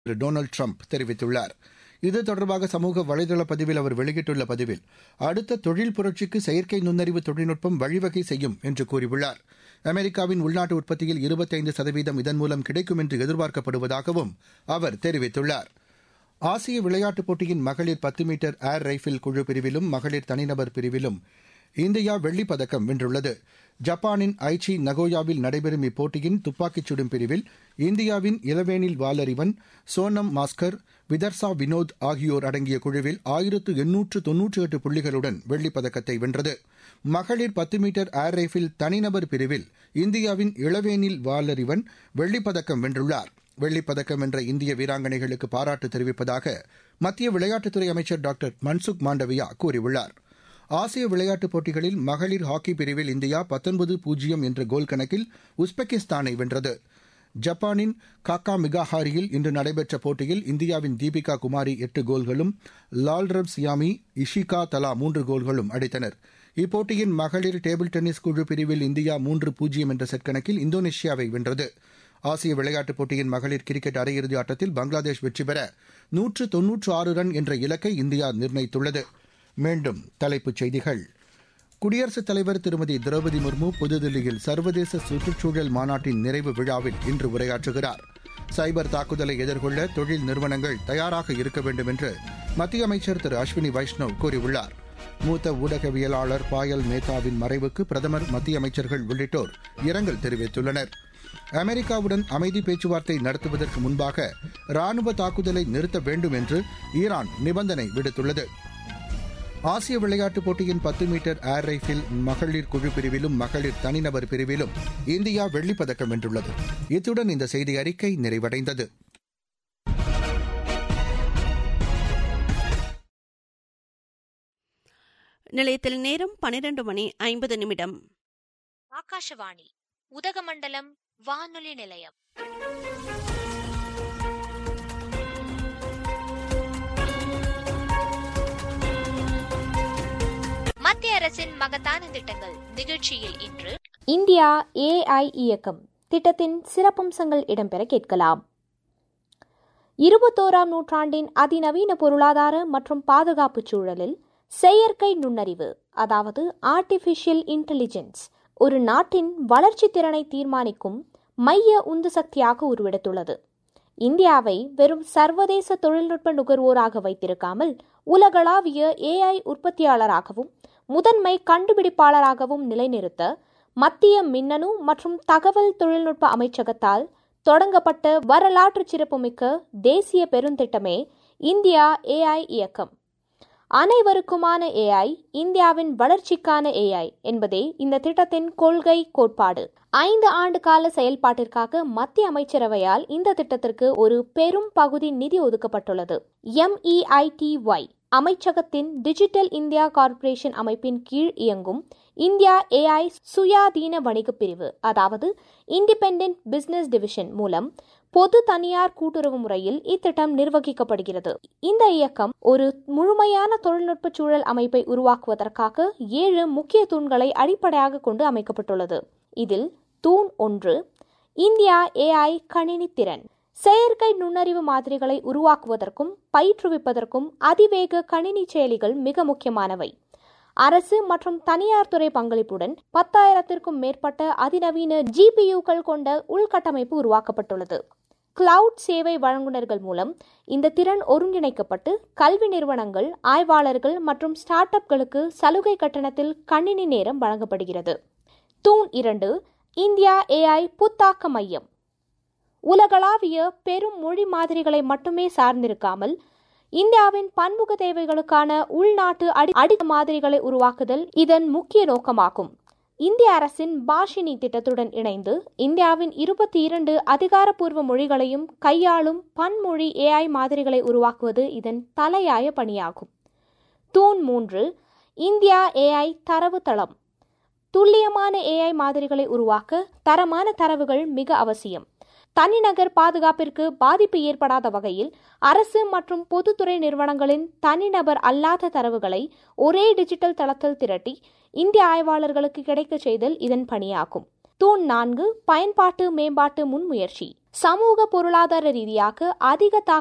திரு Donald Trump தெரிவித்துள்ளார் இது தொடர்பாக சமூக வலைதள பதிவில் அவர் வெளியிட்டுள்ள பதிவில் அடுத்த தொழில் புரட்சிக்கு செயற்கை நுண்ணறிவு தொழில்நுட்பம் வழிவகை செய்யும் என்று கூறியுள்ளார் அமெரிக்காவின் உள்நாட்டு உற்பத்தியில் இருபத்தைந்து சதவீதம் இதன் மூலம் கிடைக்கும் என்று எதிர்பார்க்கப்படுவதாகவும் அவர் தெரிவித்துள்ளார் ஆசிய விளையாட்டுப் போட்டியின் மகளிர் பத்து மீட்டர் ஏர் ரைஃபிள் குழு பிரிவிலும் மகளிர் தனிநபர் பிரிவிலும் இந்தியா வெள்ளிப் பதக்கம் வென்றுள்ளது ஜப்பானின் ஐச்சி நகோயாவில் நடைபெறும் இப்போட்டியின் துப்பாக்கிச் சுடும் பிரிவில் இந்தியாவின் இளவேனில் வாலறிவன் சோனம் மாஸ்கர் விதர்சா வினோத் ஆகியோர் அடங்கிய குழுவில் ஆயிரத்து எண்ணூற்று தொன்னூற்றி எட்டு புள்ளிகளுடன் வெள்ளிப் பதக்கத்தை வென்றது மகளிர் பத்து மீட்டர் ஏர் ரைஃபிள் தனிநபர் பிரிவில் இந்தியாவின் இளவேனில் வாலறிவன் வெள்ளிப் பதக்கம் வென்றுள்ளார் வெள்ளிப் பதக்கம் வென்ற இந்திய வீராங்கனைகளுக்கு பாராட்டு தெரிவிப்பதாக மத்திய விளையாட்டுத்துறை அமைச்சர் டாக்டர் மன்சுக் மாண்டவியா கூறியுள்ளார் ஆசிய விளையாட்டுப் போட்டிகளில் மகளிர் ஹாக்கி பிரிவில் இந்தியா பத்தொன்பது பூஜ்ஜியம் என்ற கோல் கணக்கில் உஸ்பெகிஸ்தானை வென்றது ஜப்பானின் காக்கா மிகாஹாரியில் இன்று நடைபெற்ற போட்டியில் இந்தியாவின் தீபிகா குமாரி எட்டு கோல்களும் லால்ரப் சியாமி இஷிகா தலா மூன்று கோல்களும் அடித்தனர் இப்போட்டியின் மகளிர் டேபிள் டென்னிஸ் குழு பிரிவில் இந்தியா மூன்று பூஜ்ஜியம் என்ற செட் கணக்கில் இந்தோனேஷியாவை வென்றது ஆசிய விளையாட்டுப் போட்டியின் மகளிர் கிரிக்கெட் அரையிறுதி ஆட்டத்தில் பங்களாதேஷ் வெற்றி பெற நூற்று தொன்னூற்று ஆறு ரன் என்ற இலக்கை இந்தியா நிர்ணயித்துள்ளது மீண்டும் தலைப்புச் செய்திகள் குடியரசுத் தலைவர் திருமதி திரௌபதி முர்மு புதுதில்லியில் சர்வதேச சுற்றுச்சூழல் மாநாட்டின் நிறைவு விழாவில் இன்று உரையாற்றுகிறார் சைபர் தாக்குதலை எதிர்கொள்ள தொழில் நிறுவனங்கள் தயாராக இருக்க வேண்டும் என்று மத்திய அமைச்சர் திரு அஸ்வினி வைஷ்ணவ் கூறியுள்ளார் மூத்த ஊடகவியலாளர் பாயல் மேத்தாவின் மறைவுக்கு பிரதமர் மத்திய அமைச்சர்கள் உள்ளிட்டோர் இரங்கல் தெரிவித்துள்ளனர் அமெரிக்காவுடன் அமைதி பேச்சுவார்த்தை நடத்துவதற்கு முன்பாக ராணுவ தாக்குதலை நிறுத்த வேண்டும் என்று ஈரான் நிபந்தனை விடுத்துள்ளது ஆசிய விளையாட்டுப் போட்டியின் பத்து மீட்டர் ஏர் ரைஃபிள் மகளிர் குழு பிரிவிலும் மகளிர் தனிநபர் பிரிவிலும் இந்தியா வெள்ளிப் பதக்கம் வென்றுள்ளது இத்துடன் இந்த செய்தி அறிக்கை நிறைவடைந்தது நிலையத்தில் நேரம் பனிரெண்டு மணி ஐம்பது நிமிடம் ஆகாஷவாணி உதகமண்டலம் வானொலி நிலையம் மத்திய அரசின் மகத்தான திட்டங்கள் நிகழ்ச்சியில் இன்று இந்தியா ஏஐ இயக்கம் திட்டத்தின் சிறப்பம்சங்கள் இடம்பெற கேட்கலாம் இருபத்தோராம் நூற்றாண்டின் அதிநவீன பொருளாதார மற்றும் பாதுகாப்பு சூழலில் செயற்கை நுண்ணறிவு அதாவது ஆர்டிபிஷியல் இன்டெலிஜென்ஸ் ஒரு நாட்டின் வளர்ச்சி திறனை தீர்மானிக்கும் மைய உந்து சக்தியாக உருவெடுத்துள்ளது இந்தியாவை வெறும் சர்வதேச தொழில்நுட்ப நுகர்வோராக வைத்திருக்காமல் உலகளாவிய ஏஐ உற்பத்தியாளராகவும் முதன்மை கண்டுபிடிப்பாளராகவும் நிலைநிறுத்த மத்திய மின்னணு மற்றும் தகவல் தொழில்நுட்ப அமைச்சகத்தால் தொடங்கப்பட்ட வரலாற்று சிறப்புமிக்க தேசிய பெருந்திட்டமே இந்தியா ஏஐ இயக்கம் அனைவருக்குமான ஏஐ இந்தியாவின் வளர்ச்சிக்கான ஏஐ என்பதே இந்த திட்டத்தின் கொள்கை கோட்பாடு ஐந்து ஆண்டு கால செயல்பாட்டிற்காக மத்திய அமைச்சரவையால் இந்த திட்டத்திற்கு ஒரு பெரும் பகுதி நிதி ஒதுக்கப்பட்டுள்ளது எம்இஐடிஒய் அமைச்சகத்தின் டிஜிட்டல் இந்தியா கார்ப்பரேஷன் அமைப்பின் கீழ் இயங்கும் இந்தியா ஏஐ சுயாதீன வணிக பிரிவு அதாவது இண்டிபெண்டன்ட் பிசினஸ் டிவிஷன் மூலம் பொது தனியார் கூட்டுறவு முறையில் இத்திட்டம் நிர்வகிக்கப்படுகிறது இந்த இயக்கம் ஒரு முழுமையான தொழில்நுட்ப சூழல் அமைப்பை உருவாக்குவதற்காக ஏழு முக்கிய தூண்களை அடிப்படையாக கொண்டு அமைக்கப்பட்டுள்ளது இதில் தூண் ஒன்று இந்தியா ஏஐ கணினி திறன் செயற்கை நுண்ணறிவு மாதிரிகளை உருவாக்குவதற்கும் பயிற்றுவிப்பதற்கும் அதிவேக கணினி செயலிகள் மிக முக்கியமானவை அரசு மற்றும் தனியார் துறை பங்களிப்புடன் பத்தாயிரத்திற்கும் மேற்பட்ட அதிநவீன ஜிபியூக்கள் கொண்ட உள்கட்டமைப்பு உருவாக்கப்பட்டுள்ளது கிளவுட் சேவை வழங்குநர்கள் மூலம் இந்த திறன் ஒருங்கிணைக்கப்பட்டு கல்வி நிறுவனங்கள் ஆய்வாளர்கள் மற்றும் ஸ்டார்ட் அப்களுக்கு சலுகை கட்டணத்தில் கணினி நேரம் வழங்கப்படுகிறது தூண் இரண்டு இந்தியா ஏஐ புத்தாக்க மையம் உலகளாவிய பெரும் மொழி மாதிரிகளை மட்டுமே சார்ந்திருக்காமல் இந்தியாவின் பன்முக தேவைகளுக்கான உள்நாட்டு அடி அடி மாதிரிகளை உருவாக்குதல் இதன் முக்கிய நோக்கமாகும் இந்திய அரசின் பாஷினி திட்டத்துடன் இணைந்து இந்தியாவின் இருபத்தி இரண்டு அதிகாரப்பூர்வ மொழிகளையும் கையாளும் பன்மொழி ஏஐ மாதிரிகளை உருவாக்குவது இதன் தலையாய பணியாகும் தூண் மூன்று இந்தியா ஏஐ தரவு தளம் துல்லியமான ஏஐ மாதிரிகளை உருவாக்க தரமான தரவுகள் மிக அவசியம் தனிநகர் பாதுகாப்பிற்கு பாதிப்பு ஏற்படாத வகையில் அரசு மற்றும் பொதுத்துறை நிறுவனங்களின் தனிநபர் அல்லாத தரவுகளை ஒரே டிஜிட்டல் தளத்தில் திரட்டி இந்திய ஆய்வாளர்களுக்கு கிடைக்க செய்தல் இதன் பணியாகும் தூண் நான்கு பயன்பாட்டு மேம்பாட்டு முன்முயற்சி சமூக பொருளாதார ரீதியாக அதிக தாக்கம்